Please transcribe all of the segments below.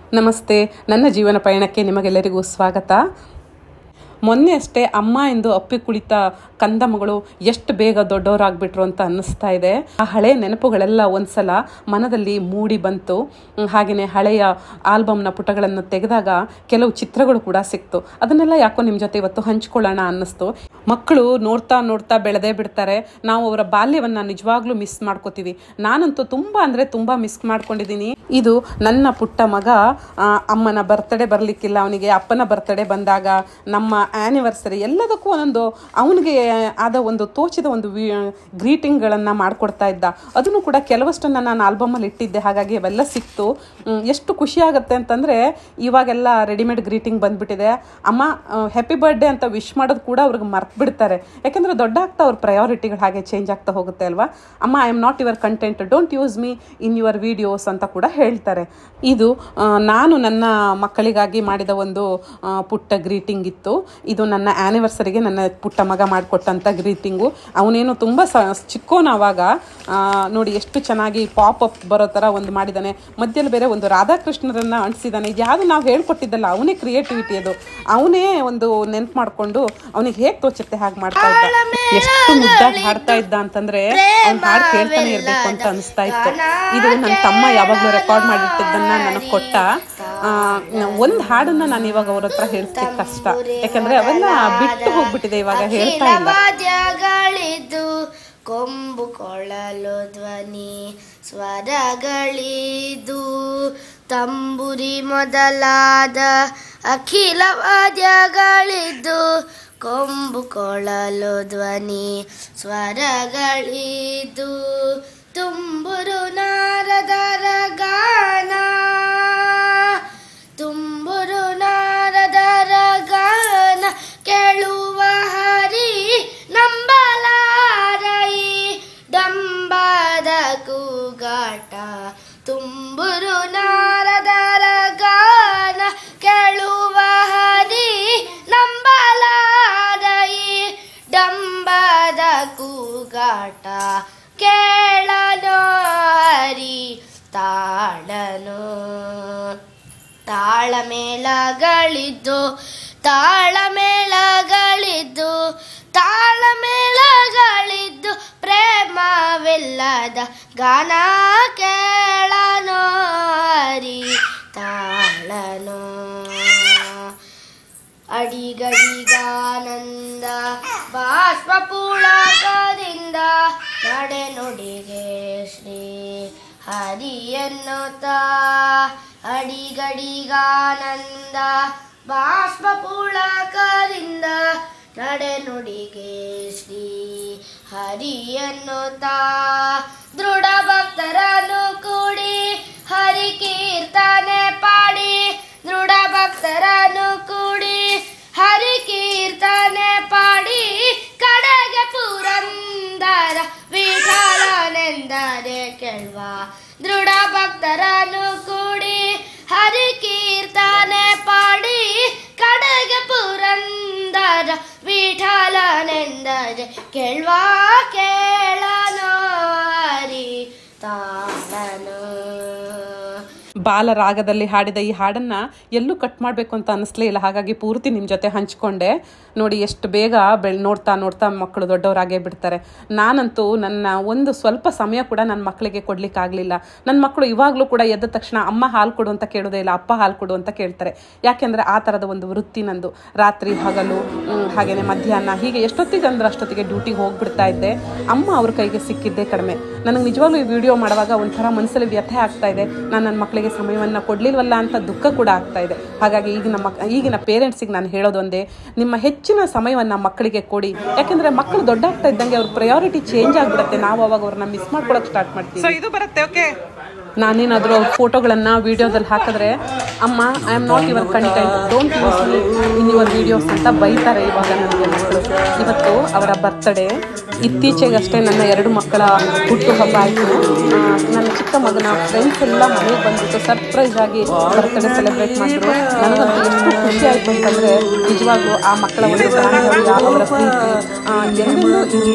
ನಮಸ್ತೆ ನನ್ನ ಜೀವನ ಪಯಣಕ್ಕೆ ನಿಮಗೆಲ್ಲರಿಗೂ ಸ್ವಾಗತ ಮೊನ್ನೆ ಅಷ್ಟೇ ಅಮ್ಮ ಎಂದು ಅಪ್ಪಿ ಕುಳಿತ ಕಂದ ಮಗಳು ಎಷ್ಟು ಬೇಗ ದೊಡ್ಡವರಾಗ್ಬಿಟ್ರು ಅಂತ ಅನ್ನಿಸ್ತಾ ಇದೆ ಆ ಹಳೆ ನೆನಪುಗಳೆಲ್ಲ ಒಂದ್ಸಲ ಮನದಲ್ಲಿ ಮೂಡಿ ಬಂತು ಹಾಗೆಯೇ ಹಳೆಯ ಆಲ್ಬಮ್ನ ಪುಟಗಳನ್ನು ತೆಗೆದಾಗ ಕೆಲವು ಚಿತ್ರಗಳು ಕೂಡ ಸಿಕ್ತು ಅದನ್ನೆಲ್ಲ ಯಾಕೋ ನಿಮ್ಮ ಜೊತೆ ಇವತ್ತು ಹಂಚ್ಕೊಳ್ಳೋಣ ಅನ್ನಿಸ್ತು ಮಕ್ಕಳು ನೋಡ್ತಾ ನೋಡ್ತಾ ಬೆಳೆದೇ ಬಿಡ್ತಾರೆ ನಾವು ಅವರ ಬಾಲ್ಯವನ್ನು ನಿಜವಾಗ್ಲೂ ಮಿಸ್ ಮಾಡ್ಕೋತೀವಿ ನಾನಂತೂ ತುಂಬ ಅಂದರೆ ತುಂಬ ಮಿಸ್ ಮಾಡ್ಕೊಂಡಿದ್ದೀನಿ ಇದು ನನ್ನ ಪುಟ್ಟ ಮಗ ಆ, ಅಮ್ಮನ ಬರ್ತಡೇ ಬರಲಿಕ್ಕಿಲ್ಲ ಅವನಿಗೆ ಅಪ್ಪನ ಬರ್ತಡೇ ಬಂದಾಗ ನಮ್ಮ ಆ್ಯನಿವರ್ಸರಿ ಎಲ್ಲದಕ್ಕೂ ಒಂದೊಂದು ಅವನಿಗೆ ಆದ ಒಂದು ತೋಚಿದ ಒಂದು ಗ್ರೀಟಿಂಗ್ಗಳನ್ನು ಮಾಡಿಕೊಡ್ತಾ ಇದ್ದ ಅದನ್ನು ಕೂಡ ಕೆಲವಷ್ಟನ್ನು ನಾನು ಆಲ್ಬಮಲ್ಲಿ ಇಟ್ಟಿದ್ದೆ ಹಾಗಾಗಿ ಅವೆಲ್ಲ ಸಿಕ್ತು ಹ್ಮ್, ಎಷ್ಟು ಖುಷಿ ಆಗುತ್ತೆ ಅಂತಂದರೆ ಇವಾಗೆಲ್ಲ ರೆಡಿಮೇಡ್ ಗ್ರೀಟಿಂಗ್ ಬಂದ್ಬಿಟ್ಟಿದೆ ಅಮ್ಮ ಹ್ಯಾಪಿ ಬರ್ಡೇ ಅಂತ ವಿಶ್ ಮಾಡೋದು ಕೂಡ ಅವ್ರಿಗೆ ಮರ್ತು ಬಿಡ್ತಾರೆ ಯಾಕೆಂದರೆ ದೊಡ್ಡ ಆಗ್ತಾ ಅವ್ರ ಪ್ರಯಾರಿಟಿಗಳು ಹಾಗೆ ಚೇಂಜ್ ಆಗ್ತಾ ಹೋಗುತ್ತೆ ಅಲ್ವಾ ಅಮ್ಮ I am not your content don't use me in your videos ಅಂತ ಕೂಡ ಹೇಳ್ತಾರೆ ಇದು ಆ, ನಾನು ನನ್ನ ಮಕ್ಕಳಿಗಾಗಿ ಮಾಡಿದ ಒಂದು ಆ, ಪುಟ್ಟ ಗ್ರೀಟಿಂಗ್ ಇತ್ತು ಇದು ನನ್ನ ಆ್ಯನಿವರ್ಸರಿಗೆ ನನ್ನ ಪುಟ್ಟ ಮಗ ಮಾಡಿಕೊಟ್ಟಂಥ ಗ್ರೀಟಿಂಗು ಅವನೇನು ತುಂಬ ಸ ಚಿಕ್ಕೋನು ಅವಾಗ ಆ, ನೋಡಿ ಎಷ್ಟು ಚೆನ್ನಾಗಿ ಪಾಪ್ ಅಪ್ ಬರೋ ಥರ ಒಂದು ಮಾಡಿದ್ದಾನೆ ಮಧ್ಯದಲ್ಲಿ ಬೇರೆ ಒಂದು ರಾಧಾಕೃಷ್ಣರನ್ನ ಅಂಟಿಸಿದ್ದಾನೆ ಇದು ಯಾವುದು ನಾವು ಹೇಳ್ಕೊಟ್ಟಿದ್ದಲ್ಲ ಅವನೇ ಕ್ರಿಯೇಟಿವಿಟಿ ಅದು ಅವನೇ ಒಂದು ನೆನ್ಪು ಮಾಡಿಕೊಂಡು ಅವನಿಗೆ ಹೇಗೆ ತೋಚುತ್ತೆ ಹಾಗೆ ಮಾಡ್ತಾ ಇದ್ದ ಎಷ್ಟು ಮುದ್ದಾಗಿ ಹಾಡ್ತಾ ಇದ್ದ ಅಂತಂದ್ರೆ ಅವ್ನ ಹಾಡು ಕೇಳ್ತಾನೆ ಇರ್ಬೇಕು ಅಂತ ಅನಿಸ್ತಾ ಇತ್ತು ಇದು ನನ್ನ ತಮ್ಮ ಯಾವಾಗಲೂ ರೆಕಾರ್ಡ್ ಮಾಡಿಟ್ಟಿದ್ದನ್ನ ನನಗೆ ಕೊಟ್ಟ ಒಂದು ಹಾಡನ್ನ ನಾನು ಇವಾಗ ಅವ್ರ ಹತ್ರ ಹೇಳ್ತಿದ್ದೆ ಕಷ್ಟ ಯಾಕಂದ್ರೆ ಅವೆಲ್ಲ ಬಿಟ್ಟು ಹೋಗ್ಬಿಟ್ಟಿದೆ ಇವಾಗ ಹೇಳ್ತಾ ಇಲ್ಲ ವಾದ್ಯಗಳಿದ್ದು ಕೊಂಬು ಕೊಳಲು ಧ್ವನಿ ಸ್ವರಗಳಿದು ತಂಬುರಿ ಮೊದಲಾದ ಅಖಿಲ ವಾದ್ಯಗಳಿದ್ದು ಕೊಂಬು ಕೊಳಲು ಧ್ವನಿ ಸ್ವರಗಳಿದು ತುಂಬುರು ನಾರದರ ಗಾನ ತುಂಬುರು ನಾರದರ ಗಾನ ಕೇಳುವ ಹರಿ ನಂಬಲಾರೈ ಡಂಬದ ಕೂಗಾಟ ತುಂಬುರು ನಾರದರ ಗಾನ ಕೇಳುವ ಹರಿ ನಂಬಲಾರೈ ಡಂಬದ ಕೂಗಾಟ ಕೇಳನೋ ಹರಿ ತಾಳನು ತಾಳಮೇಳಗಳಿದ್ದು ತಾಳಮೇಳಗಳಿದ್ದು ತಾಳಮೇಳಗಳಿದ್ದು ಪ್ರೇಮವಿಲ್ಲದ ಗಾನ ಕೇಳನೋ ಹರಿ ತಾಳನೋ ಅಡಿಗಡಿಗಾನಂದ ಬಾಷ್ಪ ಪುಳಕದಿಂದ ನಡೆ ನುಡಿಗೆ ಶ್ರೀ ಹರಿಯನ್ನುತ್ತ ಅಡಿಗಡಿಗಾನಂದ ಬಾಷ್ಪ ಪುಳಕರಿಂದ ನಡೆ ನುಡಿಗೆ ಶ್ರೀ ಹರಿಯನ್ನುತ್ತ ದೃಢ ಭಕ್ತರನ್ನು ಕೂಡಿ ಹರಿ ಕೀರ್ತನೆ ಪಾಡಿ ದೃಢ ಭಕ್ತರನ್ನು ಕೂಡಿ ಹರಿ ಕೀರ್ತನೆ ಪಾಡಿ ಕಡೆಗೆ ಪುರಂದರ ವಿಠಲನೆಂದರೆ ಕೇಳುವ ದೃಢ ಭಕ್ತರನ್ನು ಕೂಡಿ ಹರಿ ಕೀರ್ತನೆ ಪಾಡಿ ಕಡೆಗೆ ಪುರಂದರ ವಿಠಲನೆಂದರೆ ಕೇಳುವ ಕೇಳನೋ ಹರಿ ತಾಳನೋ ಬಾಲರಾಗದಲ್ಲಿ ಹಾಡಿದ ಈ ಹಾಡನ್ನ ಎಲ್ಲೂ ಕಟ್ ಮಾಡಬೇಕು ಅಂತ ಅನ್ನಿಸ್ಲೇ ಇಲ್ಲ ಹಾಗಾಗಿ ಪೂರ್ತಿ ನಿಮ್ಮ ಜೊತೆ ಹಂಚ್ಕೊಂಡೆ ನೋಡಿ ಎಷ್ಟು ಬೇಗ ಬೆಳ್ ನೋಡ್ತಾ ನೋಡ್ತಾ ಮಕ್ಕಳು ದೊಡ್ಡವರಾಗೇ ಬಿಡ್ತಾರೆ ನಾನಂತೂ ನನ್ನ ಒಂದು ಸ್ವಲ್ಪ ಸಮಯ ಕೂಡ ನನ್ನ ಮಕ್ಕಳಿಗೆ ಕೊಡ್ಲಿಕ್ಕಾಗಲಿಲ್ಲ ನನ್ನ ಮಕ್ಕಳು ಇವಾಗಲೂ ಕೂಡ ಎದ್ದ ತಕ್ಷಣ ಅಮ್ಮ ಹಾಲು ಕೊಡು ಅಂತ ಕೇಳೋದೇ ಇಲ್ಲ ಅಪ್ಪ ಹಾಲು ಕೊಡು ಅಂತ ಕೇಳ್ತಾರೆ ಯಾಕೆಂದರೆ ಆ ಥರದ ಒಂದು ವೃತ್ತಿ ನಂದು ರಾತ್ರಿ ಹಗಲು ಹ್ಮ್, ಹಾಗೇನೆ ಮಧ್ಯಾಹ್ನ ಹೀಗೆ ಎಷ್ಟೊತ್ತಿಗೆ ಅಂದ್ರೆ ಅಷ್ಟೊತ್ತಿಗೆ ಡ್ಯೂಟಿಗೆ ಹೋಗ್ಬಿಡ್ತಾ ಇದ್ದೆ ಅಮ್ಮ ಅವ್ರ ಕೈಗೆ ಸಿಕ್ಕಿದ್ದೇ ಕಡಿಮೆ ನನಗೆ ನಿಜವಾಗ್ಲೂ ಈ ವಿಡಿಯೋ ಮಾಡುವಾಗ ಒಂಥರ ಮನಸ್ಸಲ್ಲಿ ವ್ಯಥೆ ಆಗ್ತಾ ಇದೆ ನಾನು ನನ್ನ ಮಕ್ಕಳಿಗೆ ಸಮಯವನ್ನು ಕೊಡಲಿಲ್ವಲ್ಲ ಅಂತ ದುಃಖ ಕೂಡ ಆಗ್ತಾ ಇದೆ ಹಾಗಾಗಿ ಈಗಿನ ಮಕ್ ಈಗಿನ ಪೇರೆಂಟ್ಸಿಗೆ ನಾನು ಹೇಳೋದೊಂದೇ ನಿಮ್ಮ ಹೆಚ್ಚಿನ ಸಮಯವನ್ನು ಮಕ್ಕಳಿಗೆ ಕೊಡಿ ಯಾಕೆಂದರೆ ಮಕ್ಕಳು ದೊಡ್ಡ ಆಗ್ತಾ ಇದ್ದಂಗೆ ಅವ್ರ ಪ್ರಯಾರಿಟಿ ಚೇಂಜ್ ಆಗಿಬಿಡುತ್ತೆ ನಾವು ಅವಾಗ ಅವ್ರನ್ನ ಮಿಸ್ ಮಾಡ್ಕೊಳಕ್ಕೆ ಸ್ಟಾರ್ಟ್ ಮಾಡ್ತೀವಿ ಇದು ಬರುತ್ತೆ ಓಕೆ ನಾನೇನಾದರೂ ಅವ್ರ ಫೋಟೋಗಳನ್ನು ವೀಡಿಯೋದಲ್ಲಿ ಹಾಕಿದ್ರೆ ಅಮ್ಮ I am not your content don't use me in your videos ಅಂತ ಬೈತಾರೆ ಇವಾಗ ನನಗೆ ಮಕ್ಕಳು ಇವತ್ತು ಅವರ ಬರ್ತಡೇ ಇತ್ತೀಚೆಗಷ್ಟೇ ನನ್ನ ಎರಡು ಮಕ್ಕಳ ಹುಟ್ಟುಹಬ್ಬ ಆಯಿತು ನನ್ನ ಚಿಕ್ಕ ಮಗನ ಫ್ರೆಂಡ್ಸ್ ಎಲ್ಲ ಮನೆಗೆ ಬಂದ್ಬಿಟ್ಟು ಸರ್ಪ್ರೈಸ್ ಆಗಿ ಬರ್ತಡೇ ಸೆಲೆಬ್ರೇಟ್ ಮಾಡಿದ್ರು ನನಗಂತೂ ಎಷ್ಟು ಖುಷಿ ಆಯಿತು ಅಂತಂದರೆ ನಿಜವಾಗ್ಲೂ ಆ ಮಕ್ಕಳ ಒಂದು ಬಾಂಧವ್ಯ ಅವರ ಪ್ರೀತಿ ಆ, ಎಲ್ಲೆಲ್ಲೂ ಇರಲಿ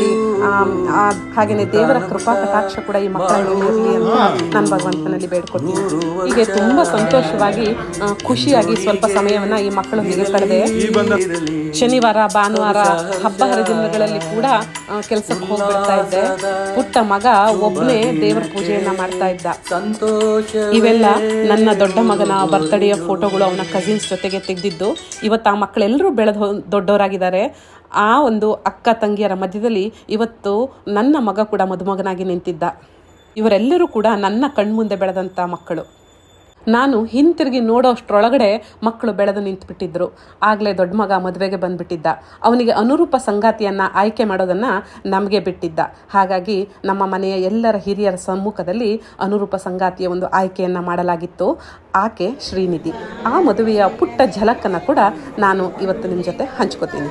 ಹಾಗೆಯೇ ದೇವರ ಕೃಪಾ ಕಟಾಕ್ಷ ಕೂಡ ಈ ಮಕ್ಕಳ ಮೇಲೆ ಇರಲಿ ಅಂತ ನಾನು ಭಗವಂತನಲ್ಲಿ ಬೇಡ್ಕೊತೀನಿ ಹೀಗೆ ತುಂಬ ಸಂತೋಷವಾಗಿ ಆ, ಖುಷಿಯಾಗಿ ಸ್ವಲ್ಪ ಸಮಯವನ್ನ ಈ ಮಕ್ಕಳು ಹೀಗೆ ಕಳೆದೆ ಶನಿವಾರ ಭಾನುವಾರ ಹಬ್ಬ ಹರಿದಿನಗಳಲ್ಲಿ ಕೂಡ ಕೆಲಸಕ್ಕೆ ಹೋಗ್ಬಿಡ್ತಾ ಇದ್ದೆ ಪುಟ್ಟ ಮಗ ಒಬ್ಬನೇ ದೇವರ ಪೂಜೆಯನ್ನ ಮಾಡ್ತಾ ಇದ್ದ ಸಂತೋಷ ಇವೆಲ್ಲ ನನ್ನ ದೊಡ್ಡ ಮಗನ ಬರ್ತ್ಡೇಯ ಫೋಟೋಗಳು ಅವನ ಕಸಿನ್ಸ್ ಜೊತೆಗೆ ತೆಗೆದಿದ್ದು ಇವತ್ತು ಆ ಮಕ್ಕಳೆಲ್ಲರೂ ಬೆಳೆದು ದೊಡ್ಡವರಾಗಿದ್ದಾರೆ ಆ ಒಂದು ಅಕ್ಕ ತಂಗಿಯರ ಮಧ್ಯದಲ್ಲಿ ಇವತ್ತು ನನ್ನ ಮಗ ಕೂಡ ಮದುಮಗನಾಗಿ ನಿಂತಿದ್ದ ಇವರೆಲ್ಲರೂ ಕೂಡ ನನ್ನ ಕಣ್ಮುಂದೆ ಬೆಳೆದಂಥ ಮಕ್ಕಳು ನಾನು ಹಿಂತಿರುಗಿ ನೋಡೋಷ್ಟ್ರೊಳಗಡೆ ಮಕ್ಕಳು ಬೆಳೆದು ನಿಂತುಬಿಟ್ಟಿದ್ರು ಆಗಲೇ ದೊಡ್ಡ ಮಗ ಮದುವೆಗೆ ಬಂದ್ಬಿಟ್ಟಿದ್ದ ಅವನಿಗೆ ಅನುರೂಪ ಸಂಗಾತಿಯನ್ನು ಆಯ್ಕೆ ಮಾಡೋದನ್ನು ನಮಗೆ ಬಿಟ್ಟಿದ್ದ ಹಾಗಾಗಿ ನಮ್ಮ ಮನೆಯ ಎಲ್ಲರ ಹಿರಿಯರ ಸಮ್ಮುಖದಲ್ಲಿ ಅನುರೂಪ ಸಂಗಾತಿಯ ಒಂದು ಆಯ್ಕೆಯನ್ನು ಮಾಡಲಾಗಿತ್ತು ಆಕೆ ಶ್ರೀನಿಧಿ ಆ ಮದುವೆಯ ಪುಟ್ಟ ಝಲಕ್ಕನ್ನು ಕೂಡ ನಾನು ಇವತ್ತು ನಿಮ್ಮ ಜೊತೆ ಹಂಚ್ಕೋತೀನಿ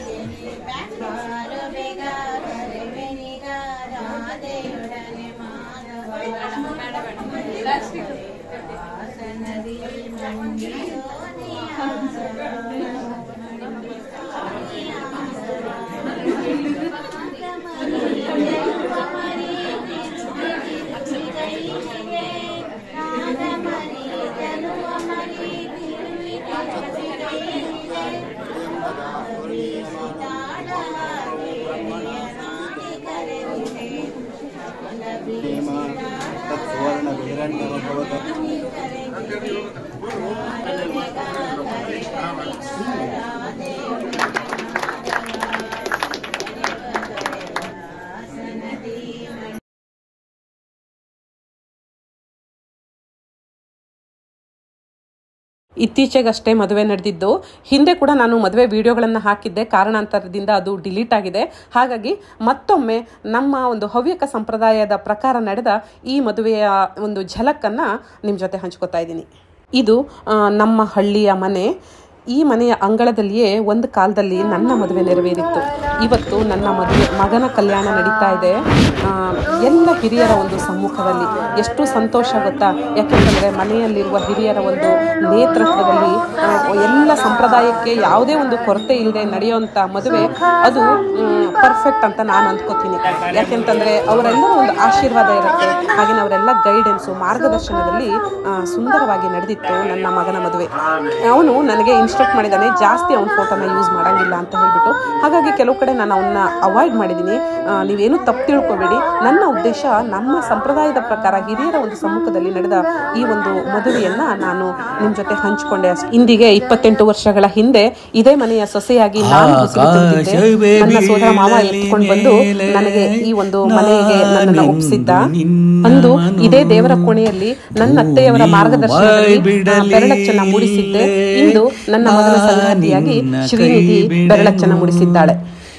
ಇತ್ತೀಚೆಗಷ್ಟೇ ಮದುವೆ ನಡೆದಿದ್ದು ಹಿಂದೆ ಕೂಡ ನಾನು ಮದುವೆ ವಿಡಿಯೋಗಳನ್ನು ಹಾಕಿದ್ದೆ ಕಾರಣಾಂತರದಿಂದ ಅದು ಡಿಲೀಟ್ ಆಗಿದೆ ಹಾಗಾಗಿ ಮತ್ತೊಮ್ಮೆ ನಮ್ಮ ಒಂದು ಹವ್ಯಕ ಸಂಪ್ರದಾಯದ ಪ್ರಕಾರ ನಡೆದ ಈ ಮದುವೆಯ ಒಂದು ಝಲಕ್ಕನ್ನು ನಿಮ್ಮ ಜೊತೆ ಹಂಚ್ಕೋತಾ ಇದ್ದೀನಿ ಇದು ಆ, ನಮ್ಮ ಹಳ್ಳಿಯ ಮನೆ ಈ ಮನೆಯ ಅಂಗಳದಲ್ಲಿಯೇ ಒಂದು ಕಾಲದಲ್ಲಿ ನನ್ನ ಮದುವೆ ನೆರವೇರಿತ್ತು ಇವತ್ತು ನನ್ನ ಮದುವೆ ಮಗನ ಕಲ್ಯಾಣ ನಡೀತಾ ಇದೆ ಆ, ಎಲ್ಲ ಹಿರಿಯರ ಒಂದು ಸಮ್ಮುಖದಲ್ಲಿ ಎಷ್ಟು ಸಂತೋಷ ಗೊತ್ತಾ ಯಾಕೆಂತಂದರೆ ಮನೆಯಲ್ಲಿರುವ ಹಿರಿಯರ ಒಂದು ನೇತೃತ್ವದಲ್ಲಿ ಆ, ಎಲ್ಲ ಸಂಪ್ರದಾಯಕ್ಕೆ ಯಾವುದೇ ಒಂದು ಕೊರತೆ ಇಲ್ಲದೆ ನಡೆಯುವಂಥ ಮದುವೆ ಅದು ಪರ್ಫೆಕ್ಟ್ ಅಂತ ನಾನು ಅಂದ್ಕೋತೀನಿ ಯಾಕೆಂತಂದರೆ ಅವರೆಲ್ಲರ ಒಂದು ಆಶೀರ್ವಾದ ಇರುತ್ತೆ ಹಾಗೆಯೇ ಅವರೆಲ್ಲ ಗೈಡೆನ್ಸು ಮಾರ್ಗದರ್ಶನದಲ್ಲಿ ಆ, ಸುಂದರವಾಗಿ ನಡೆದಿತ್ತು ನನ್ನ ಮಗನ ಮದುವೆ ಅವನು ನನಗೆ ಇನ್ಸ್ಟ್ರಕ್ಟ್ ಮಾಡಿದ್ದಾನೆ ಜಾಸ್ತಿ ಅವನ ಫೋಟೋನ ಯೂಸ್ ಮಾಡಂಗಿಲ್ಲ ಅಂತ ಹೇಳ್ಬಿಟ್ಟು ಹಾಗಾಗಿ ಕೆಲವು ಕಡೆ ನಾನು ಅವನ್ನ ಅವಾಯ್ಡ್ ಮಾಡಿದ್ದೀನಿ ಆ, ನೀವೇನು ತಪ್ಪು ತಿಳ್ಕೊಬೇಡಿ ನನ್ನ ಉದ್ದೇಶ ನಮ್ಮ ಸಂಪ್ರದಾಯದ ಪ್ರಕಾರ ಹಿರಿಯರ ಒಂದು ಸಮ್ಮುಖದಲ್ಲಿ ನಡೆದ ಈ ಒಂದು ಮದುವೆಯನ್ನ ನಾನು ನಿಮ್ಮ ಜೊತೆ ಹಂಚಿಕೊಂಡೆ ಅಷ್ಟೇ ಇಂದಿಗೆ ಇಪ್ಪತ್ತೆಂಟು ವರ್ಷಗಳ ಹಿಂದೆ ಇದೇ ಮನೆಯ ಸೊಸೆಯಾಗಿ ನಾನು ಹೊಸಲು ತುಂಬಿದ್ದೆ. ನನ್ನ ಸೋದರ ಮಾವ ಎತ್ಕೊಂಡು ಬಂದು ನನಗೆ ಈ ಒಂದು ಮನೆಗೆ ನನ್ನನ್ನು ಒಪ್ಪಿಸಿದ್ದ ಅಂದು ಇದೇ ದೇವರ ಕೋಣೆಯಲ್ಲಿ ನನ್ನ ಅತ್ತೆಯವರ ಮಾರ್ಗದರ್ಶನದಲ್ಲಿ ಆ, ಬೆರಳಚ್ಚನ್ನ ಮೂಡಿಸಿದ್ದೆ ಇಂದು ನನ್ನ ಮಗನ ಸಂಗಾತಿಯಾಗಿ ಶ್ರೀನಿಧಿ ಬೆರಳಚ್ಚನ್ನ ಮೂಡಿಸಿದ್ದಾಳೆ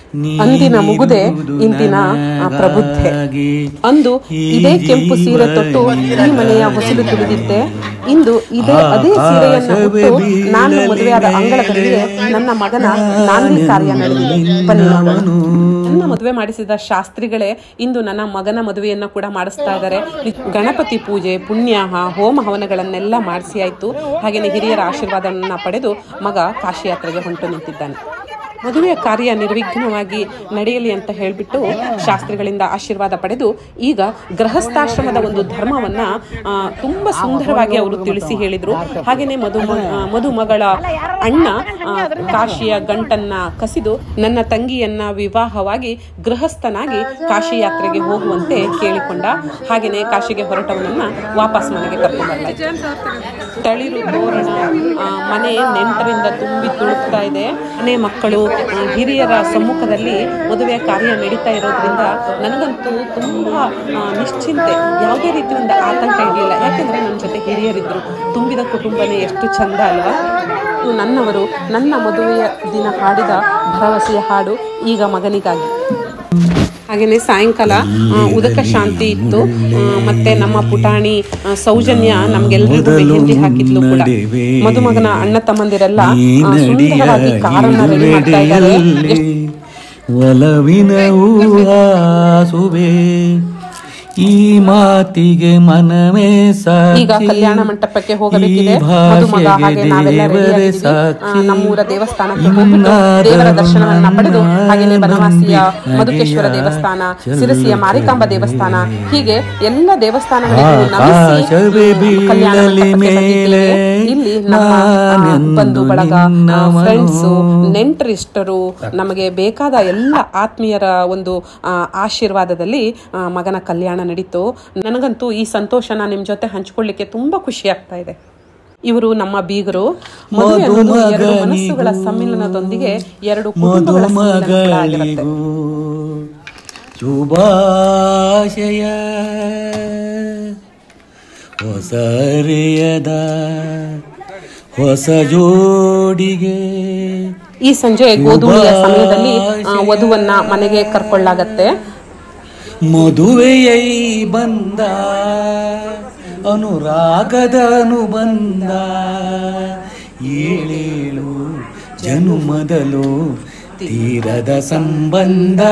ಅಂದಿನ ಮುಗುದೆ ಇಂದಿನ ಆ, ಪ್ರಬುದ್ಧೆ ಅಂದು ಇದೇ ಕೆಂಪು ಸೀರೆ ತೊಟ್ಟು ಈ ಮನೆಯ ಹೊಸಲು ತುಳಿದಿದ್ದೆ ಇಂದು ಇದೇ ಅದೇ ಸೀರೆಯನ್ನು ಉಟ್ಟು ನಾನು ಮದುವೆಯಾದ ಅಂಗಳದಲ್ಲಿ ನನ್ನ ಮಗನ ನಾಂದಿ ಕಾರ್ಯ ನಡೆದಿದೆ ಬನ್ನಿ ನೋಡೋಣ ನನ್ನ ಮದುವೆ ಮಾಡಿಸಿದ ಶಾಸ್ತ್ರಿಗಳೇ ಇಂದು ನನ್ನ ಮಗನ ಮದುವೆಯನ್ನ ಕೂಡ ಮಾಡಿಸ್ತಾ ಇದ್ದಾರೆ ಗಣಪತಿ ಪೂಜೆ ಪುಣ್ಯಾಹ ಹೋಮ ಹವನಗಳನ್ನೆಲ್ಲ ಮಾಡಿಸಿ ಆಯ್ತು ಹಾಗೆಯೇ ಹಿರಿಯರ ಆಶೀರ್ವಾದವನ್ನ ಪಡೆದು ಮಗ ಕಾಶಿ ಯಾತ್ರೆಗೆ ಹೊಂಟು ನಿಂತಿದ್ದಾನೆ ಮದುವೆಯ ಕಾರ್ಯ ನಿರ್ವಿಘ್ನವಾಗಿ ನಡೆಯಲಿ ಅಂತ ಹೇಳಿಬಿಟ್ಟು ಶಾಸ್ತ್ರಿಗಳಿಂದ ಆಶೀರ್ವಾದ ಪಡೆದು ಈಗ ಗೃಹಸ್ಥಾಶ್ರಮದ ಒಂದು ಧರ್ಮವನ್ನ ಆ, ತುಂಬಾ ಸುಂದರವಾಗಿ ಅವರು ತಿಳಿಸಿ ಹೇಳಿದ್ರು ಹಾಗೇನೆ ಮಧು ಮದುಮಗಳ ಅಣ್ಣ ಆ, ಕಾಶಿಯ ಗಂಟನ್ನ ಕಸಿದು ನನ್ನ ತಂಗಿಯನ್ನ ವಿವಾಹವಾಗಿ ಗೃಹಸ್ಥನಾಗಿ ಕಾಶಿ ಯಾತ್ರೆಗೆ ಹೋಗುವಂತೆ ಕೇಳಿಕೊಂಡ ಹಾಗೇನೆ ಕಾಶಿಗೆ ಹೊರಟವನನ್ನ ವಾಪಸ್ ಮನೆಗೆ ಕರ್ಕೊಂಡು ಬರ್ತಾ ತಳಿರು ತೋರಣ ಆ, ಮನೆ ನೆಂಟರಿಂದ ತುಂಬಿ ತುಳುಕ್ತಾ ಇದೆ ಮನೆ ಮಕ್ಕಳು ಆ, ಹಿರಿಯರ ಸಮ್ಮುಖದಲ್ಲಿ ಮದುವೆಯ ಕಾರ್ಯ ನಡೀತಾ ಇರೋದ್ರಿಂದ ನನಗಂತೂ ತುಂಬಾ ಆ, ನಿಶ್ಚಿಂತೆ ಯಾವುದೇ ರೀತಿ ಒಂದು ಆತಂಕ ಇರಲಿಲ್ಲ ಯಾಕೆಂದ್ರೆ ನನ್ನ ಜೊತೆ ಹಿರಿಯರಿದ್ರು ತುಂಬಿದ ಕುಟುಂಬನೇ ಎಷ್ಟು ಚಂದ ಅಲ್ವಾ ಇದು ನನ್ನವರು ನನ್ನ ಮದುವೆಯ ದಿನ ಹಾಡಿದ ಭರವಸೆಯ ಹಾಡು ಈಗ ಮಗನಿಗಾಗಿ ಹಾಗೆಯೇ ಸಾಯಂಕಾಲ ಆ, ಉದಕ ಶಾಂತಿ ಇತ್ತು ಆ, ಮತ್ತೆ ನಮ್ಮ ಪುಟಾಣಿ ಆ, ಸೌಜನ್ಯ ನಮ್ಗೆಲ್ರಿಗೂ ಮೆಹಂದಿ ಹಾಕಿದ್ಲು ಕೂಡ ಮದುಮಗನ ಅಣ್ಣ ತಮ್ಮಂದಿರೆಲ್ಲ ಆ, ಸುಂದರವಾಗಿ ಕಾರನ್ನ ರೆಡಿ ಮಾಡ್ತಾ ಇದ್ದಾರೆ ಎಷ್ಟ್- ಒಲವಿನ ಊಹಾಸುವೆ ಈ ಮಾತಿಗೆ ಮನವೇ ಸಾಕ್ಷಿ ಈಗ ಕಲ್ಯಾಣ ಮಂಟಪಕ್ಕೆ ಹೋಗಬೇಕಿದೆ ಈ ಮದುಮಗ ಭಾಷೆಗೆ ಹಾಗೆ ನಾವೆಲ್ಲ ದೇವರೇ ರೆಡಿ ಆಗಿದ್ದೀವಿ ಆ, ಸಾಕ್ಷಿ. ನಮ್ಮೂರ ದೇವಸ್ಥಾನಕ್ಕೆ ಹೋಗ್ಬಿಟ್ಟು ದೇವರ ದರ್ಶನವನ್ನ ಪಡೆದು ಹಾಗೆಯೇ ಬನವಾಸಿಯ ಮಧುಕೇಶ್ವರ ದೇವಸ್ಥಾನ ಸಿರಸಿಯ ಮಾರಿಕಾಂಬ ದೇವಸ್ಥಾನ ಹೀಗೆ ಎಲ್ಲ ದೇವಸ್ಥಾನಗಳಿಗೂ ನಮಿಸಿ ಆಕಾಶವೇ ಆ, ಕಲ್ಯಾಣ ಬೀಳಲಿ ಮಂಟಪಕ್ಕೆ ಮೇಲೆ ಬಂದಿದ್ದೇವೆ. ಇಲ್ಲಿ ನಮ್ಮ ಆ, ನಾನೆಂದು ಬಂಧು ಬಳಗ ನಿನ್ನವನು. ಫ್ರೆಂಡ್ಸು ನೆಂಟರಿಷ್ಟರು ನಮಗೆ ಬೇಕಾದ ಎಲ್ಲ ಆತ್ಮೀಯರ ಒಂದು ಆ, ಆಶೀರ್ವಾದದಲ್ಲಿ ಆ, ಮಗನ ಕಲ್ಯಾಣ ನಡೀತು ನನಗಂತೂ ಈ ಸಂತೋಷನ ನಿಮ್ಮ ಜೊತೆ ಹಂಚ್ಕೊಳ್ಳಿಕ್ಕೆ ತುಂಬಾ ಖುಷಿ ಆಗ್ತಾ ಇದೆ ಇವರು ನಮ್ಮ ಬೀಗರು ಮದುವೆ ಅನ್ನೋದು ಎರಡು ಮನಸ್ಸುಗಳ ಸಮ್ಮಿಲನದೊಂದಿಗೆ ಎರಡು ಕುಟುಂಬಗಳ ಸಮ್ಮಿಲನಗಳಾಗಿರುತ್ತೆ ಮದುಮಗಳಿಗೂ ಶುಭಾಶಯ ಹೊಸ ಹರೆಯದ ಹೊಸ ಜೋಡಿಗೆ ಈ ಸಂಜೆ ಗೋಧೂಳಿಯ ಸಮಯದಲ್ಲಿ ಆ, ವಧುವನ್ನ ಮನೆಗೆ ಕರ್ಕೊಳ್ಳಾಗತ್ತೆ ಮದುವೆಯೈ ಬಂದ ಅನುರಾಗದ ಅನುಬಂಧ ಏಳೇಳು ಜನುಮದಲು ತೀರದ ಸಂಬಂಧ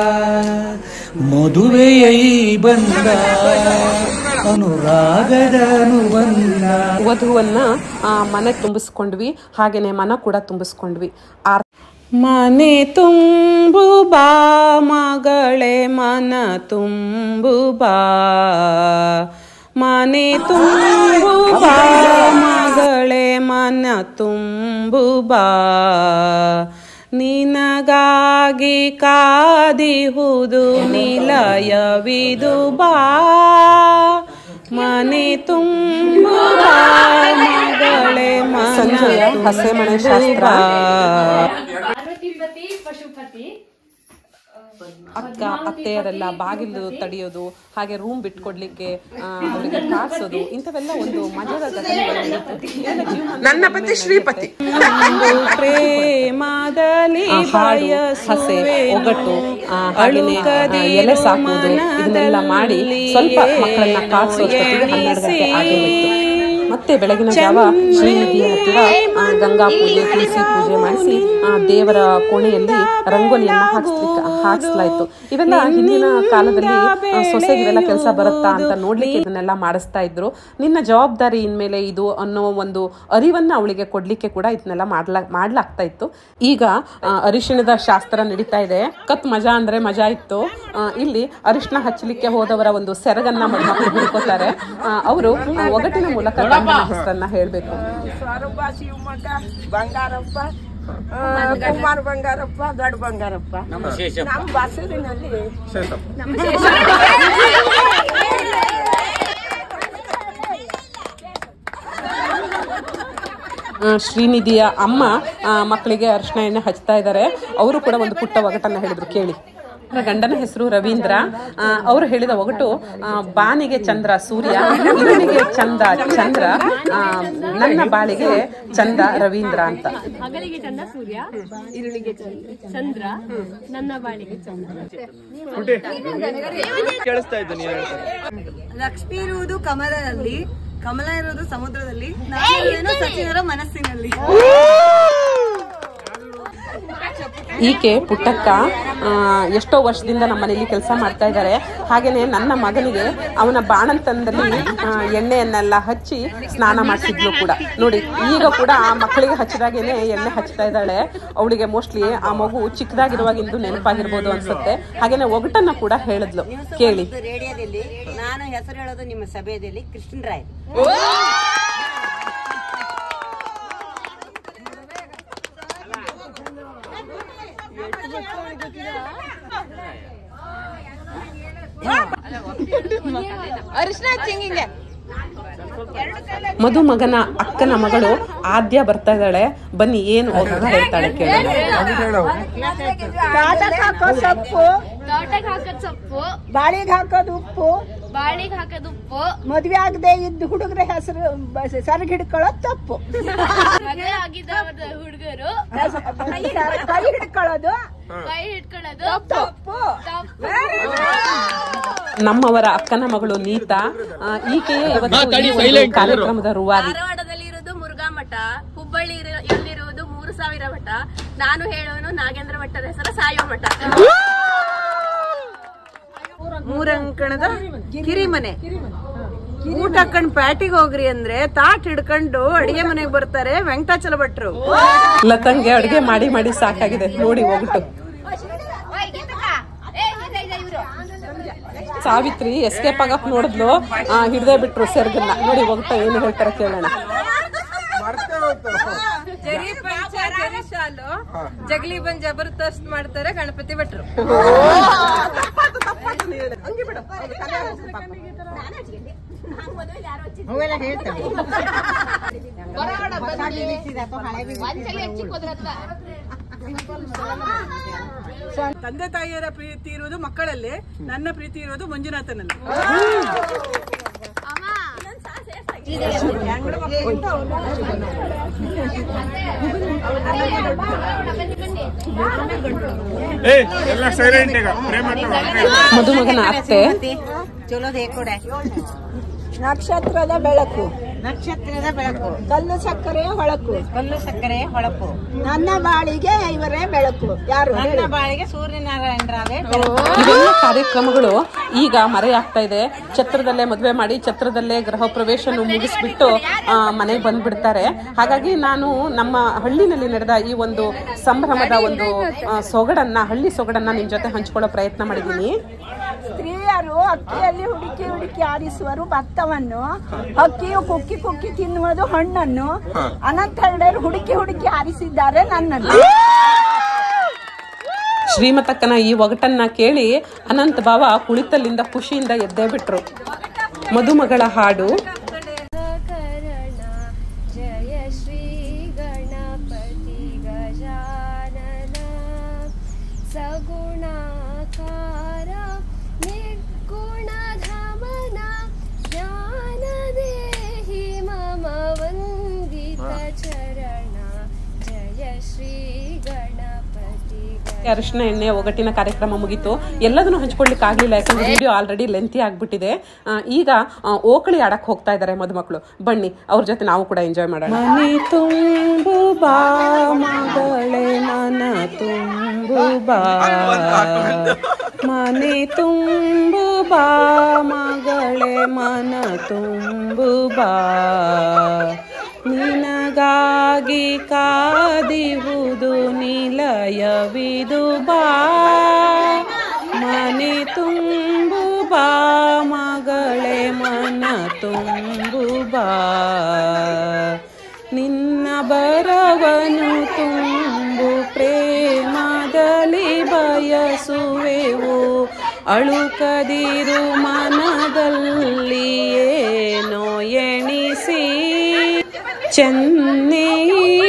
ಮದುವೆಯೈ ಬಂದ ಅನುರಾಗದ ಅನುಬಂಧ ವಧುವನ್ನ ಆ, ಮನೆ ತುಂಬಿಸ್ಕೊಂಡ್ವಿ ಹಾಗೇನೆ ಮನ ಕೂಡ ತುಂಬಿಸ್ಕೊಂಡ್ವಿ ಆರ್ ಮನೆ ತುಂಬು ಬಾ ಮಗಳೇ ಮನ ತುಂಬು ಬಾ ಮನೆ ತುಂಬು ಬಾ ಮಗಳೇ ಮನ ತುಂಬು ಬಾ ನಿನಗಾಗಿ ಕಾದಿಹುದು ನಿಲಯವಿದು ಬಾ ಮನೆ ತುಂಬು ಬಾ ಮಗಳೇ ಮನ ಹಸೆ ಮನೆ ಶಾಸ್ತ್ರ ಪಾರ್ವತಿಪತಿ ಪಶುಪತಿ ಅಕ್ಕ ಅತ್ತೆಯರೆಲ್ಲ ಬಾಗಿಲು ತಡೆಯೋದು ಹಾಗೆ ರೂಮ್ ಬಿಟ್ಕೊಡ್ಲಿಕ್ಕೆ ಆ, ಅವರಿಗೆ ಕಾಡ್ಸೋದು ಇಂಥವೆಲ್ಲ ಒಂದು ಮಜದ ಘಟನೆಗಳು ಇರುತ್ತೆ. ನನ್ನ ಪತಿ ಶ್ರೀಪತಿ ಒಂದು ಪ್ರೇಮದಲ್ಲಿ ಹಾಡು ಹಸೆ ಒಗಟು ಆ, ಹಾಗೇನೆ ಆ, ಎಲೆ ಸಾಕುವುದು ಇದನ್ನೆಲ್ಲ ಮಾಡಿ ಸ್ವಲ್ಪ ಮಕ್ಕಳನ್ನ ಕಾಡ್ಸೋಷ್ಟೊತ್ತಿಗೆ ಹನ್ನೆರಡು ಗಂಟೆ ಆಗಿ ಹೋಯ್ತು ಮತ್ತೆ ಬೆಳಗಿನ ಜಾವ ಶ್ರೀನಿಧಿಯ ಹತ್ತಿರ ಆ, ಗಂಗಾ ಪೂಜೆ ತುಳಸಿ ಪೂಜೆ ಮಾಡಿಸಿ ಆ ದೇವರ ಕೋಣೆಯಲ್ಲಿ ರಂಗೋಲಿಯನ್ನ ಹಾಕ್ಸ್ಲಿಕ್ಕೆ ಹಾಕ್ಸ್ಲಾಯ್ತು ಇವೆಲ್ಲ ಹಿಂದಿನ ಕಾಲದಲ್ಲಿ ಆ, ಸೊಸೆಗೆ ಇವೆಲ್ಲ ಕೆಲಸ ಬರುತ್ತಾ ಅಂತ ನೋಡ್ಲಿಕ್ಕೆ ಇದನ್ನೆಲ್ಲ ಮಾಡಿಸ್ತಾ ಇದ್ರು ನಿನ್ನ ಜವಾಬ್ದಾರಿ ಇನ್ಮೇಲೆ ಇದು ಅನ್ನೋ ಒಂದು ಅರಿವನ್ನ ಅವಳಿಗೆ ಕೊಡ್ಲಿಕ್ಕೆ ಕೂಡ ಇದನ್ನೆಲ್ಲ ಮಾಡ್ಲಾ ಮಾಡ್ಲಾಗ್ತಾ ಇತ್ತು ಈಗ ಆ, ಅರಿಶಿಣದ ಶಾಸ್ತ್ರ ನಡೀತಾ ಇದೆ ಕತ್ ಮಜಾ ಅಂದ್ರೆ ಮಜಾ ಇತ್ತು ಆ, ಇಲ್ಲಿ ಅರಿಶಿಣ ಹಚ್ಚಲಿಕ್ಕೆ ಹೋದವರ ಒಂದು ಸೆರಗನ್ನ ಮಕ್ಕಳು ಹುಡ್ಕೋತಾರೆ ಅವರು ಒಗಟಿನ ಮೂಲಕ ಗಂಡನ ಹೆಸರನ್ನ ಹೇಳ್ಬೇಕು ಸ್ವರೂಪ ಶಿವಮೊಗ್ಗ ಬಂಗಾರಪ್ಪ ಆ, ಕುಮಾರ್ ಬಂಗಾರಪ್ಪ ದೊಡ್ಡ ಬಂಗಾರಪ್ಪ ನಮ್ಮ ಬಸರಿನಲ್ಲಿ ಆ, ಶ್ರೀನಿಧಿಯ ಅಮ್ಮ ಆ, ಮಕ್ಕಳಿಗೆ ಅರಿಶಿಣ ಎಣ್ಣೆ ಹಚ್ತಾ ಇದ್ದಾರೆ ಅವರು ಕೂಡ ಒಂದು ಪುಟ್ಟ ಒಗಟನ್ನ ಹೇಳಿದ್ರು ಕೇಳಿ ಅವರ ಗಂಡನ ಹೆಸರು ರವೀಂದ್ರ ಆ, ಅವರು ಹೇಳಿದ ಒಗಟು ಆ, ಬಾನಿಗೆ ಚಂದ್ರ ಸೂರ್ಯ ಇವನಿಗೆ ಚಂದ ಚಂದ್ರ ಆ, ನನ್ನ ಬಾಳಿಗೆ ಚಂದ ರವೀಂದ್ರ ಅಂತ ಹಗಲಿಗೆ ಚಂದ ಸೂರ್ಯ ഇരുಳಿಗೆ ಚಂದ್ರ ಚಂದ್ರ ನನ್ನ ಬಾಳಿಗೆ ಚಂದ್ರ ಲಕ್ಷ್ಮಿ ಇರುವುದು ಕಮಲದಲ್ಲಿ ಕಮಲ ಇರುವುದು ಸಮುದ್ರದಲ್ಲಿ ನಾನಿರುವುದೇನೋ ಸಚಿನರ ಮನಸ್ಸಿನಲ್ಲಿ ಈಕೆ ಪುಟ್ಟಕ್ಕ ಆ, ಎಷ್ಟೋ ವರ್ಷದಿಂದ ನಮ್ಮ ಮನೇಲಿ ಕೆಲಸ ಮಾಡ್ತಾ ಇದ್ದಾರೆ ಹಾಗೇನೆ ನನ್ನ ಮಗನಿಗೆ ಅವನ ಬಾಣಂತನದಲ್ಲಿ ಆ, ಎಣ್ಣೆಯನ್ನೆಲ್ಲ ಹಚ್ಚಿ ಸ್ನಾನ ಮಾಡಿಸಿದ್ಲು ಕೂಡ ನೋಡಿ ಈಗ ಕೂಡ ಆ ಮಕ್ಕಳಿಗೆ ಹಚ್ಚಿದಾಗೇನೆ ಎಣ್ಣೆ ಹಚ್ತಾ ಇದ್ದಾಳೆ ಅವಳಿಗೆ ಮೋಸ್ಟ್ಲಿ ಆ ಮಗು ಚಿಕ್ಕದಾಗಿರುವಾಗಿಂದು ನೆನಪಾಗಿರ್ಬೋದು ಅನ್ಸುತ್ತೆ ಹಾಗೇನೆ ಒಗಟನ್ನ ಕೂಡ ಹೇಳಿದ್ಲು ಕೇಳಿ ರೇಡಿಯೋದಲ್ಲಿ ನಾನು ಹೆಸರು ಹೇಳೋದು ನಿಮ್ಮ ಸಭೆಯಲ್ಲಿ ಕೃಷ್ಣರಾಯ್ ಮಧುಮಗನ ಅಕ್ಕನ ಮಗಳು ಆದ್ಯ ಬರ್ತಾ ಇದ್ದಾಳೆ ಬನ್ನಿ ಏನು ಒಗಟು ಹೇಳ್ತಾಳೆ ಕೇಳೋಣ ಕಾಟಕ್ ಹಾಕೋ ಸೊಪ್ಪು ತೋಟಕ್ಕೆ ಹಾಕೋದ್ ಸೊಪ್ಪು ಬಾಳಿಗೆ ಹಾಕೋದು ಉಪ್ಪು ಬಾಳಿಗೆ ಹಾಕೋದ್ ಉಪ್ಪು ಮದ್ವೆ ಆಗದೆ ಇದ್ದು ಹುಡುಗರ ಹೆಸರು ಸರಗ್ ಹಿಡ್ಕೊಳ್ಳೋದು ತಪ್ಪು ಮದುವೆ ಆಗಿದ್ದವ್ರ ಹುಡುಗರು ಕೈ ಹಿಡ್ಕೊಳ್ಳೋದು ಕೈ ಹಿಡ್ಕೊಳ್ಳೋದು ತಪ್ಪು ತಪ್ಪು ನಮ್ಮವರ ಅಕ್ಕನ ಮಗಳು ನೀತಾ ಆ, ಈಕೆಯೇ ಇವತ್ತು ಈ ಒಂದು ಕಾರ್ಯಕ್ರಮದ ರೂವಾರಿ ಧಾರವಾಡದಲ್ಲಿ ಇರುವುದು ಮುರುಘಾ ಮಠ ಹುಬ್ಬಳ್ಳಿ ಇರುವುದು ಮೂರು ಸಾವಿರ ಮಠ ನಾನು ಹೇಳೋನು ನಾಗೇಂದ್ರ ಮಠದ ಹೆಸರು ಸಾಯೋ ಮಠ ಮೂರಂಕಣದ ಕಿರಿಮನೆ ಊಟ ಹಾಕೊಂಡ್ ಪ್ಯಾಟಿಗೆ ಹೋಗ್ರಿ ಅಂದ್ರೆ ತಾಟ್ ಹಿಡ್ಕೊಂಡು ಅಡಿಗೆ ಮನೆಗೆ ಬರ್ತಾರೆ ವೆಂಕಟಾಚಲ ಭಟ್ರು ಲತಂಗೆ ಅಡುಗೆ ಮಾಡಿ ಮಾಡಿ ಸಾಕಾಗಿದೆ ನೋಡಿ ಹೋಗ್ಬಿಟ್ಟು ಸಾವಿತ್ರಿ ಎಸ್ಕೇಪ್ ಆಗಕ್ ನೋಡಿದ್ಲು ಹಿಡ್ದೇ ಬಿಟ್ರು ಸೆರ್ಗನ್ನ ನೋಡಿ ಹೋಗ್ತಾ ಏನು ಹೇಳ್ತಾರೆ ಕೇಳೋಣ ಜರಿ ಪಂಚ ಜರಿ ಶಾಲು ಜಗಲಿ ಬಂದ್ ಜಬರ್ದಸ್ತ್ ಮಾಡ್ತಾರೆ ಗಣಪತಿ ಭಟ್ರು ತಂದೆ ತಾಯಿಯರ ಪ್ರೀತಿ ಇರುವುದು ಮಕ್ಕಳಲ್ಲಿ ನನ್ನ ಪ್ರೀತಿ ಇರೋದು ಮಂಜುನಾಥನಲ್ಲಿ ಎಲ್ಲ ಸೈಲೆಂಟ್ ಈಗ ಪ್ರೇಮ ಮದುಮಗನ ಅತ್ತೆ ನಕ್ಷತ್ರದ ಬೆಳಕು ನಕ್ಷತ್ರದ ಬೆಳಕು ಕಲ್ಲು ಸಕ್ಕರೆಯ ಹೊಳಕು ಕಲ್ಲು ಸಕ್ಕರೆ ಹೊಳಪು ನನ್ನ ಬಾಳಿಗೆ ಇವರೇ ಬೆಳಕು ಯಾರು ನನ್ನ ಬಾಳಿಗೆ ಸೂರ್ಯನಾರಾಯಣರಾವೆ ಇವೆಲ್ಲ ಕಾರ್ಯಕ್ರಮಗಳು ಈಗ ಮರೆಯಾಗ್ತಾ ಇದೆ ಛತ್ರದಲ್ಲೇ ಮದುವೆ ಮಾಡಿ ಛತ್ರದಲ್ಲೇ ಗೃಹ ಪ್ರವೇಶನು ಮುಗಿಸ್ಬಿಟ್ಟು ಆ, ಮನೆಗೆ ಬಂದ್ಬಿಡ್ತಾರೆ ಹಾಗಾಗಿ ನಾನು ನಮ್ಮ ಹಳ್ಳಿನಲ್ಲಿ ನಡೆದ ಈ ಒಂದು ಸಂಭ್ರಮದ ಒಂದು ಆ, ಸೊಗಡನ್ನ ಹಳ್ಳಿ ಸೊಗಡನ್ನ ನಿಮ್ ಜೊತೆ ಹಂಚ್ಕೊಳ್ಳೋ ಪ್ರಯತ್ನ ಮಾಡಿದ್ದೀನಿ ಸ್ತ್ರೀಯರು ಅಕ್ಕಿಯಲ್ಲಿ ಹುಡುಕಿ ಹುಡುಕಿ ಆರಿಸುವರು ಭತ್ತವನ್ನು ಹಕ್ಕಿಯು ಕುಕ್ಕಿ ಕುಕ್ಕಿ ತಿನ್ನುವುದು ಹಣ್ಣನ್ನು ಅನಂತ ಹೆಗಡೆಯರು ಹುಡುಕಿ ಹುಡುಕಿ ಆರಿಸಿದ್ದಾರೆ ನನ್ನನ್ನು ಶ್ರೀಮತಕ್ಕನ ಈ ಒಗಟನ್ನ ಕೇಳಿ ಅನಂತ ಬಾವ ಕುಳಿತಲ್ಲಿಂದ ಖುಷಿಯಿಂದ ಎದ್ದೇ ಬಿಟ್ರು ಮದುಮಗಳ ಹಾಡು ಜಯ ಶ್ರೀ ಗಣಪತಿ ಗಜಾನನ ಸಗುಣಾಕಾರ ನಿರ್ಗುಣಧಮನ ಜ್ಞಾನ ದೇಹಿ ಮಮ ವಂದಿತ ಚರಣ ಜಯ ಶ್ರೀ ಗಣಪತಿ ಅರಿಶಿನ ಎಣ್ಣೆ ಒಗಟಿನ ಕಾರ್ಯಕ್ರಮ ಮುಗೀತು ಎಲ್ಲದನ್ನು ಹಂಚ್ಕೊಳ್ಲಿಕ್ಕೆ ಆಗ್ಲಿಲ್ಲ ಯಾಕಂದ್ರೆ ವಿಡಿಯೋ ಆಲ್ರೆಡಿ ಲೆಂತಿ ಆಗ್ಬಿಟ್ಟಿದೆ ಆ, ಈಗ ಆ, ಓಕಳಿ ಆಡಕ್ ಹೋಗ್ತಾ ಇದ್ದಾರೆ ಮದುಮಕ್ಕಳು ಬನ್ನಿ ಅವ್ರ ಜೊತೆ ನಾವು ಕೂಡ ಎಂಜಾಯ್ ಮಾಡೋಣ ಮನೆ ತುಂಬು ಬಾ ಮಗಳೇ ಮನ ತುಂಬು ಬಾ ಮನೆ ತುಂಬು ಬಾ ಮಗಳೇ ಮನ ತುಂಬು ಬಾ ನಿನಗಾಗಿ ಕಾದಿರುವುದು ನಿಲಯವಿದು ಬಾ ಮನೆ ತುಂಬು ಬಾ ಮಗಳೇ ಮನ ತುಂಬು ಬಾ ನಿನ್ನ ಬರವನು ತುಂಬು ಪ್ರೇಮದಲ್ಲಿ ಬಯಸುವೆವು ಅಳುಕದಿರು ಮನದಲ್ಲಿ ಏನೋ ಎಣಿಸಿ ಚೆನ್ನೈ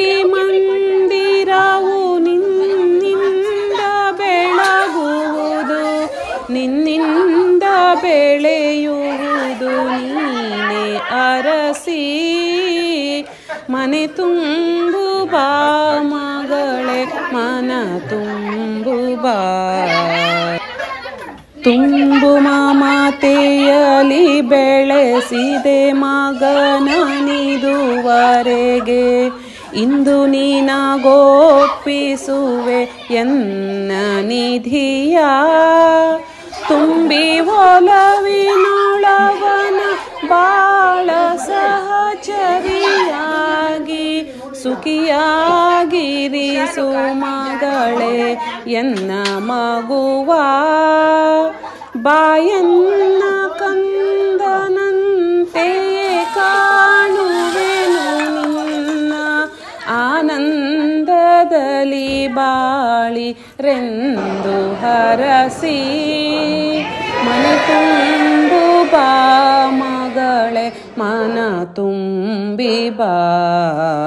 ಮಂದಿರವು ನಿನ್ನಿಂದ ಬೆಳಗುವುದು ನಿನ್ನಿಂದ ಬೆಳೆಯುವುದು ನೀನೆ ಅರಸಿ ಮನೆ ತುಂಬು ಬಾ ಮಗಳೇ ಮನ ತುಂಬು ಬಾ ತುಂಬು ಮಮತೆಯಲಿ ಬೆಳೆಸಿದೆ ಮಗನನಿದುವರೆಗೆ ಇಂದು ನೀನಾಗೋಪಿಸುವೆ ಎನ್ನ ನಿಧಿಯ ತುಂಬಿ ಒಲವಿನೊಳವನ ಬಾಳ ಸಹಚರಿಯಾಗಿ ಸುಖಿಯಾಗಿರಿಸು ಮಗಳೇ ಎನ್ನ ಮಗುವ ಬಾಯನ್ನ ಕಂದನಂತೆ ಕಾಣುವೆನು ನಿನ್ನ ಆನಂದದಲ್ಲಿ ಬಾಳಿ ರೆಂದು ಹರಸಿ ಮನೆ ತುಂಬು ಬಾ ಮಗಳೇ ಮನ ತುಂಬಿ ಬಾ